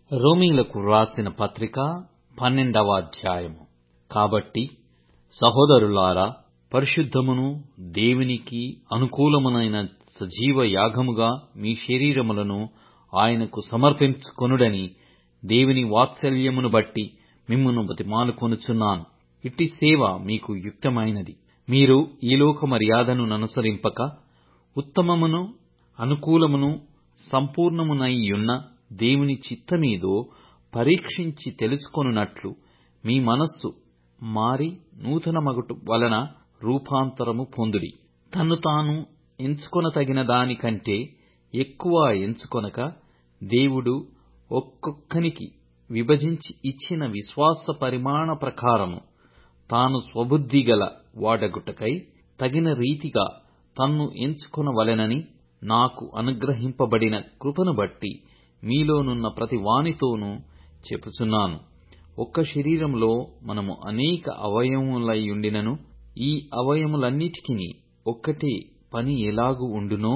రోమీయులకు వ్రాసిన పత్రిక పన్నెండవ అధ్యాయము కాబట్టి సహోదరులారా పరిశుద్ధమును దేవునికి అనుకూలమునైన సజీవ యాగముగా మీ శరీరములను ఆయనకు సమర్పించుకొనుడని దేవుని వాత్సల్యమును బట్టి మిమ్మును బతిమాలుకొనుచున్నాను ఇట్టి సేవ మీకు యుక్తమైనది మీరు ఈ లోక మర్యాదను ననుసరింపక ఉత్తమమును అనుకూలమును సంపూర్ణమునైయున్న దేవుని చిత్తమేదో పరీక్షించి తెలుసుకొనున్నట్లు మీ మనస్సు మారి నూతనమగుట వలన రూపాంతరము పొందుడి తన్ను తాను ఎంచుకొనతగిన దానికంటే ఎక్కువ ఎంచుకొనక దేవుడు ఒక్కొక్కనికి విభజించి ఇచ్చిన విశ్వాస పరిమాణ ప్రకారము తాను స్వబుద్ధిగల వాడగుటకై తగిన రీతిగా తన్ను ఎంచుకొనవలెనని నాకు అనుగ్రహింపబడిన కృపను బట్టి మీలోనున్న ప్రతి వానితోనూ చెప్పుచున్నాను ఒక్క శరీరములో మనము అనేక అవయవములయుండినను ఈ అవయవములన్నిటికిని ఒక్కటే పని ఎలాగు ఉండునో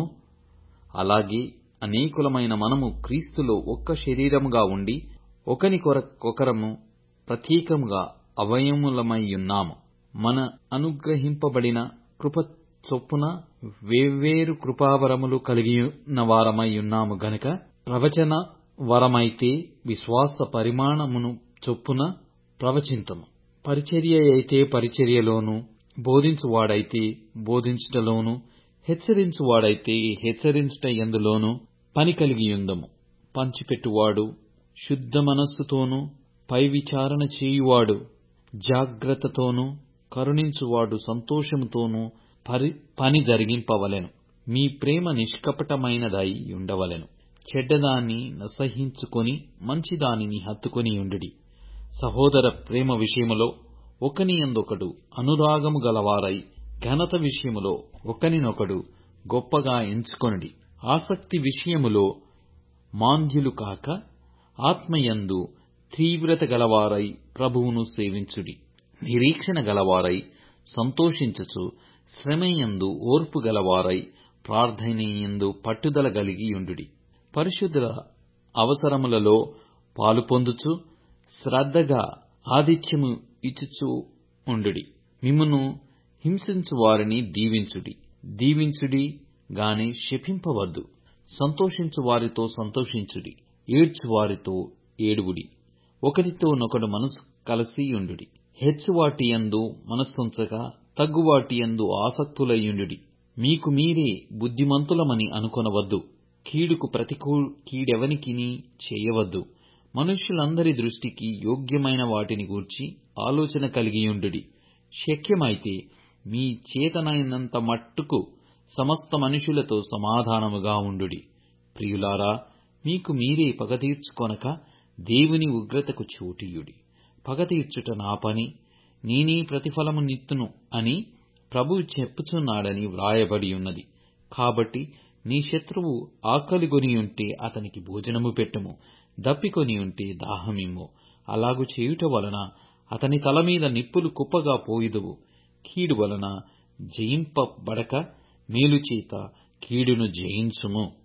అలాగే అనేకులమైన మనము క్రీస్తులో ఒక్క శరీరముగా ఉండి ఒకని కొరకొకరము ప్రత్యేకముగా అవయవములమైయున్నాము మన అనుగ్రహింపబడిన కృప చొప్పున వేర్వేరు కృపావరములు కలిగియున్నవారమైయున్నాము గనుక ప్రవచన వరమైతే విశ్వాస పరిమాణమును చొప్పున ప్రవచింతుము పరిచర్యయైతే పరిచర్యలోను బోధించువాడైతే బోధించుటలోను హెచ్చరించువాడైతే హెచ్చరించుట యందులోను పని కలిగియుందుము పంచిపెట్టువాడు శుద్ధ మనస్సుతోనూ పై విచారణ చేయువాడు జాగ్రత్తతోనూ కరుణించువాడు సంతోషముతోనూ పని జరిగింపవలెను మీ ప్రేమ నిష్కపటమైనదై యుండవలెను చెడ్డదాన్ని నసహించుకొని మంచిదానిని హత్తుకొనియుండుడి సహోదర ప్రేమ విషయములో ఒకనియందొకడు అనురాగము గలవారై ఘనత విషయములో ఒకనినొకడు గొప్పగా ఎంచుకొనుడి ఆసక్తి విషయములో మాంద్యులు కాక ఆత్మయందు తీవ్రత గలవారై ప్రభువును సేవించుడి నిరీక్షణ గలవారై సంతోషించుచు శ్రమయందు ఓర్పు గలవారై ప్రార్థనయందు పట్టుదల కలిగియుండుడి పరిశుద్ధుల అవసరములలో పాలుపొందుచు శ్రద్ధగా ఆతిథ్యము ఇచ్చుచూ ఉండుడి మిమ్మును హింసించు వారిని దీవించుడి దీవించుడి గాని శపింపవద్దు సంతోషించు వారితో సంతోషించుడి ఏడ్చు వారితో ఏడువుడి ఒకరితోనొకడు మనసు కలసియుండుడి హెచ్చువాటియందు మనస్సుంచక తగ్గువాటియందు ఆసక్తులయుండుడి మీకు మీరే బుద్ధిమంతులమని అనుకొనవద్దు కీడుకు ప్రతి కీడెవనికిని చేయవద్దు మనుష్యులందరి దృష్టికి యోగ్యమైన వాటిని గూర్చి ఆలోచన కలిగియుండుడి శక్యమైతే మీ చేతనైనంత మట్టుకు సమస్త మనుషులతో సమాధానముగా ఉండుడి ప్రియులారా మీకు మీరే పగ తీర్చుకొనక దేవుని ఉగ్రతకు చోటియుడి పగ తీర్చుట నా పని నేనే ప్రతిఫలమునిత్తును అని ప్రభువు చెప్పుచున్నాడని వ్రాయబడి ఉన్నది కాబట్టి నీ శత్రువు ఆకలిగొనియుంటే అతనికి భోజనము పెట్టుము దప్పికొనియుంటే దాహమిమ్ము అలాగు చేయుట వలన అతని తల మీద నిప్పులు కుప్పగా పోయుదువు కీడు వలన జయింపబడక మేలుచేత కీడును జయించుము